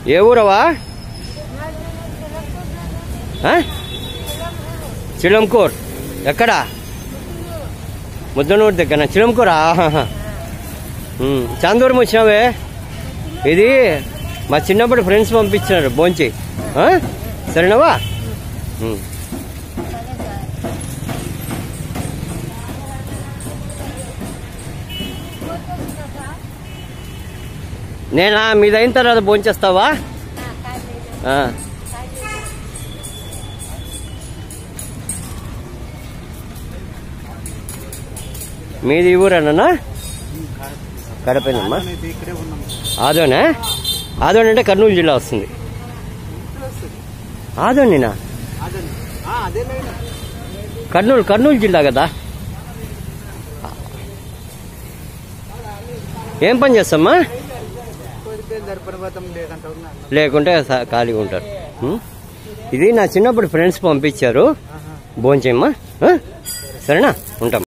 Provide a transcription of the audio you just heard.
ఏ ఊరవా ఆ? చిలంకూర్ ఎక్కడ ముద్దనూరు దగ్గర చిలంకూరా ఆహాహా. ఉమ్, చాలా దూరం వచ్చినావే ఇది మా చిన్నప్పుడు ఫ్రెండ్స్ పంపించినారు భోంచి ఆ? సరేనావా ఉమ్. నేనా మీది అయిన తర్వాత భోంచేస్తావా ఆ. మీది ఈ ఊరేనా కడపేనమ్మా ఇక్కడే ఉన్నాం ఆదోనే ఆదోని అంటే కర్నూలు జిల్లా వస్తుంది ఆదోనినా అదే అదే లైన్ కర్నూలు కర్నూలు జిల్లా కదా ఏం పని చేస్తామ్మా కోరితే దర్పణపతం లేదంటే ఉన్నా లేకుంటే స- ఖాళీగా ఉంటారు ఉం? ఇది నా చిన్నప్పుడు ఫ్రెండ్స్ పంపించారు భోంచేయమ్మా ఆ? సరేనా ఉంటాం